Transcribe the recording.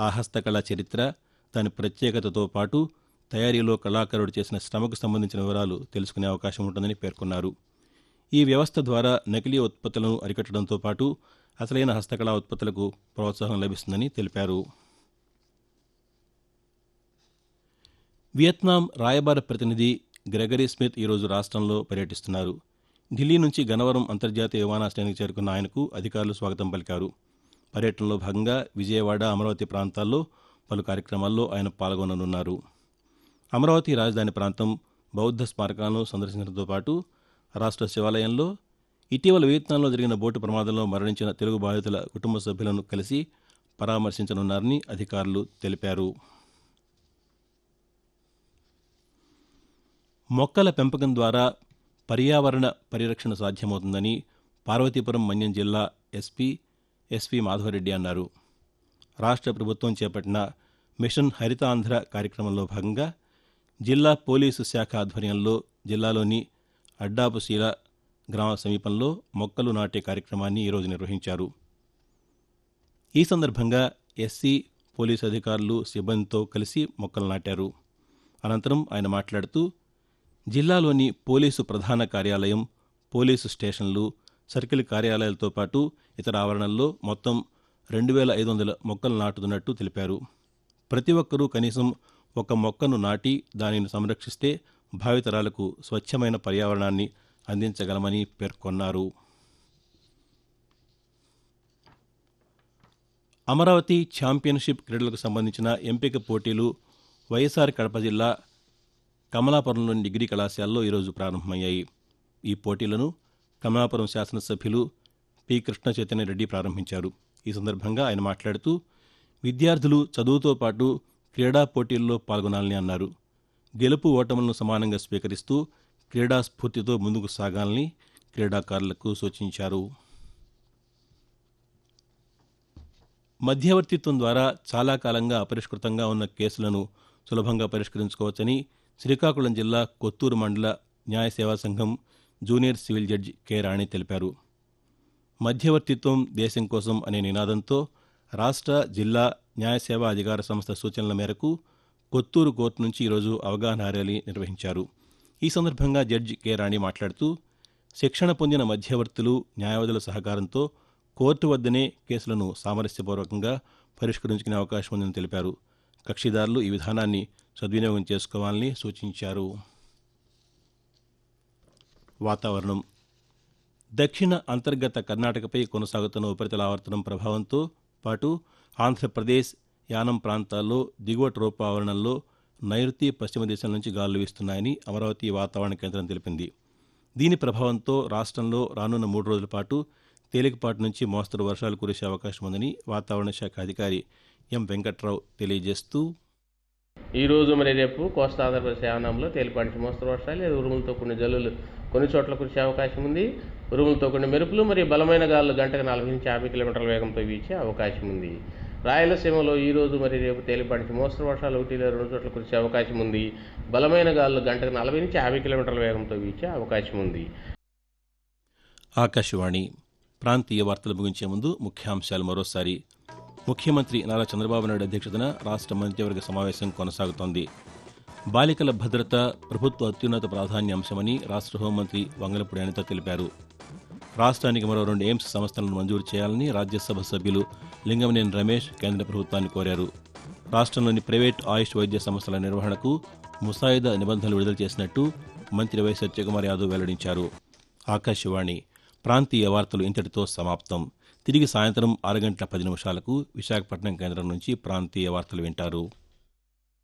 ఆ హస్తకళ చరిత్ర దాని ప్రత్యేకతతో పాటు తయారీలో కళాకారుడు చేసిన శ్రమకు సంబంధించిన వివరాలు తెలుసుకునే అవకాశం ఉంటుందని పేర్కొన్నారు ఈ వ్యవస్థ ద్వారా నకిలీ ఉత్పత్తులను అరికట్టడంతో పాటు అసలైన హస్తకళా ఉత్పత్తులకు ప్రోత్సాహం లభిస్తుందని తెలిపారు వియత్నాం రాయబార ప్రతినిధి గ్రెగరీ స్మిత్ ఈరోజు రాష్ట్రంలో పర్యటిస్తున్నారు ఢిల్లీ నుంచి గన్నవరం అంతర్జాతీయ విమానాశ్రయానికి చేరుకున్న ఆయనకు అధికారులు స్వాగతం పలికారు పర్యటనలో భాగంగా విజయవాడ అమరావతి ప్రాంతాల్లో పలు కార్యక్రమాల్లో ఆయన పాల్గొననున్నారు అమరావతి రాజధాని ప్రాంతం బౌద్ధ స్మారకాలను సందర్శించడంతో పాటు రాష్ట్ర శివాలయంలో ఇటీవల వియత్నాంలో జరిగిన బోటు ప్రమాదంలో మరణించిన తెలుగు బాధితుల కుటుంబ సభ్యులను కలిసి పరామర్శించనున్నారని అధికారులు తెలిపారు మొక్కల పెంపకం ద్వారా పర్యావరణ పరిరక్షణ సాధ్యమవుతుందని పార్వతీపురం మన్యం జిల్లా ఎస్పీ ఎస్పీ మాధవరెడ్డి అన్నారు రాష్ట్ర ప్రభుత్వం చేపట్టిన మిషన్ హరితాంధ్ర కార్యక్రమంలో భాగంగా జిల్లా పోలీసు శాఖ ఆధ్వర్యంలో జిల్లాలోని అడ్డాపుశీల గ్రామ సమీపంలో మొక్కలు నాటే కార్యక్రమాన్ని ఈరోజు నిర్వహించారు ఈ సందర్భంగా ఎస్సీ పోలీసు అధికారులు సిబ్బందితో కలిసి మొక్కలు నాటారు అనంతరం ఆయన మాట్లాడుతూ జిల్లాలోని పోలీసు ప్రధాన కార్యాలయం పోలీసు స్టేషన్లు సర్కిల్ కార్యాలయాలతో పాటు ఇతర ఆవరణల్లో మొత్తం రెండు వేల ఐదు వందల మొక్కలు నాటుతున్నట్టు తెలిపారు ప్రతి ఒక్కరూ కనీసం ఒక మొక్కను నాటి దానిని సంరక్షిస్తే భావితరాలకు స్వచ్ఛమైన పర్యావరణాన్ని అందించగలమని పేర్కొన్నారు అమరావతి ఛాంపియన్షిప్ క్రీడలకు సంబంధించిన ఎంపిక పోటీలు వైఎస్ఆర్ కడప జిల్లా కమలాపురంలోని డిగ్రీ కళాశాలలో ఈరోజు ప్రారంభమయ్యాయి ఈ పోటీలను కమలాపురం శాసనసభ్యులు పి కృష్ణ చైతన్య రెడ్డి ప్రారంభించారు ఈ సందర్భంగా ఆయన మాట్లాడుతూ విద్యార్థులు చదువుతో పాటు క్రీడా పోటీల్లో పాల్గొనాలని అన్నారు గెలుపు ఓటములను సమానంగా స్వీకరిస్తూ క్రీడా స్ఫూర్తితో ముందుకు సాగాలని క్రీడాకారులకు సూచించారు మధ్యవర్తిత్వం ద్వారా చాలా కాలంగా అపరిష్కృతంగా ఉన్న కేసులను సులభంగా పరిష్కరించుకోవచ్చని శ్రీకాకుళం జిల్లా కొత్తూరు మండల న్యాయ సేవా సంఘం junior civil judge K Rani తెలిపారు మధ్యవర్తిత్వం దేశం కోసం అనే నినాదంతో రాష్ట్ర జిల్లా న్యాయ సేవా అధికార సంస్థ సూచనల మేరకు కొత్తూరు కోర్టు నుంచి ఈరోజు అవగాహన ర్యాలీ నిర్వహించారు ఈ సందర్భంగా జడ్జి కె రాణి మాట్లాడుతూ శిక్షణ పొందిన మధ్యవర్తులు న్యాయవాదుల సహకారంతో కోర్టు వద్దనే కేసులను సామరస్యపూర్వకంగా పరిష్కరించుకునే అవకాశం ఉందని తెలిపారు కక్షిదారులు ఈ విధానాన్ని సద్వినియోగం చేసుకోవాలని సూచించారు వాతావరణం దక్షిణ అంతర్గత కర్ణాటకపై కొనసాగుతున్న ఉపరితల ఆవర్తనం ప్రభావంతో పాటు ఆంధ్రప్రదేశ్ యానం ప్రాంతాల్లో దిగువ ట్రోపావరణంలో నైరుతి పశ్చిమ దిశల నుంచి గాలులు వీస్తున్నాయని అమరావతి వాతావరణ కేంద్రం తెలిపింది దీని ప్రభావంతో రాష్ట్రంలో రానున్న మూడు రోజుల పాటు తేలికపాటి నుంచి మోస్తరు వర్షాలు కురిసే అవకాశం ఉందని వాతావరణ శాఖ అధికారి ఎం వెంకట్రావు తెలియజేస్తూ ఈ రోజు మరి రేపు కోస్తా ఆంధ్రప్రదేశ్ యావనంలో తేలిపాటి మోస్తరు వర్షాలు లేదా ఉరుములతో కొన్ని జల్లులు కొన్ని చోట్ల కురిసే అవకాశం ఉంది ఉరుములతో కొన్ని మెరుపులు మరియు బలమైన గాలులు గంటకు నలభై నుంచి యాభై కిలోమీటర్ల వేగంతో వీచే అవకాశం ఉంది రాయలసీమలో ఈ రోజు మరి రేపు తేలిపాటి మోస్తరు వర్షాలు ఒకటి లేదా రెండు చోట్ల కురిసే అవకాశం ఉంది బలమైన గాలులు గంటకు నలభై నుంచి యాభై కిలోమీటర్ల వేగంతో వీచే అవకాశం ఉంది ఆకాశవాణి ప్రాంతీయ వార్తలు ముగించే ముందు ముఖ్యాంశాలు మరోసారి ముఖ్యమంత్రి నారా చంద్రబాబు నాయుడు అధ్యక్షతన రాష్ట్ర మంత్రివర్గ సమావేశం కొనసాగుతోంది బాలికల భద్రత ప్రభుత్వ అత్యున్నత ప్రాధాన్య అంశమని రాష్ట్ర హోంమంత్రి వంగలపూడి అనిత తెలిపారు రాష్ట్రానికి మరో రెండు ఎయిమ్స్ సంస్థలను మంజూరు చేయాలని రాజ్యసభ సభ్యులు లింగమనేని రమేష్ కేంద్ర ప్రభుత్వాన్ని కోరారు రాష్ట్రంలోని ప్రైవేట్ ఆయుష్ వైద్య సంస్థల నిర్వహణకు ముసాయిదా నిబంధనలు విడుదల చేసినట్టు మంత్రి వై సత్యకుమార్ యాదవ్ వెల్లడించారు ఆకాశవాణి ప్రాంతీయ వార్తలు ఇంతటితో సమాప్తం తిరిగి సాయంత్రం ఆరు గంటల పది నిమిషాలకు విశాఖపట్నం కేంద్రం నుంచి ప్రాంతీయ వార్తలు వింటారు